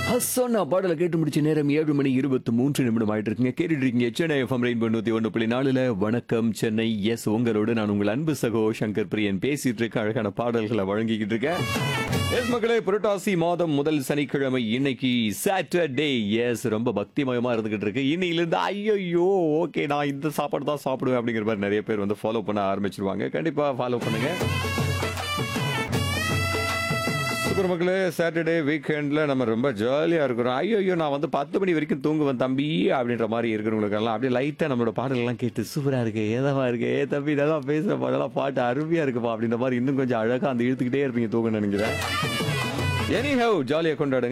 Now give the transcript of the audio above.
ஹஸ்ஸானா பாடலை கேட்டு முடிச்ச நேரம் ஏழு மணி இருபத்தி மூன்று நிமிடம் ஆயிட்டு இருக்குங்க கேட்டுட்டு இருக்கீங்க சென்னை எஃப்எம் ரெயின்போ நூத்தி ஒன்று புள்ளி நாலுல வணக்கம் சென்னை எஸ் உங்களோடு நான் உங்கள் அன்பு சகோ சங்கர் பிரியன் பேசிட்டு இருக்க அழகான பாடல்களை வழங்கிக்கிட்டு இருக்கேன் எஸ் மக்களே புரட்டாசி மாதம் முதல் சனிக்கிழமை இன்னைக்கு சாட்டர்டே எஸ் ரொம்ப பக்திமயமா இருந்துகிட்டு இருக்கு இன்னையிலிருந்து ஐயோ ஓகே நான் இந்த சாப்பாடு தான் சாப்பிடுவேன் அப்படிங்கிற மாதிரி நிறைய பேர் வந்து ஃபாலோ பண்ண ஆரம்பிச்சிருவாங்க கண்டிப்பா ஃபாலோ பண்ணுங்க சூப்பர் மக்களே சாட்டர்டே வீக்கெண்டில் நம்ம ரொம்ப ஜாலியாக இருக்கிறோம் ஐயோ ஐயோ நான் வந்து பத்து மணி வரைக்கும் தூங்குவேன் தம்பி அப்படின்ற மாதிரி இருக்கிறவங்களுக்கெல்லாம் அப்படியே லைட்டாக நம்மளோட பாடல்கள்லாம் கேட்டு சூப்பராக இருக்கு ஏதவா இருக்கு ஏ தம்பி இதெல்லாம் பேசுகிற பாடலாம் பாட்டு அருமையாக இருக்குப்பா அப்படின்ற மாதிரி இன்னும் கொஞ்சம் அழகாக அந்த இழுத்துக்கிட்டே இருப்பீங்க தூங்க நினைக்கிறேன் எனி ஹவ் ஜாலியாக கொண்டாடுங்க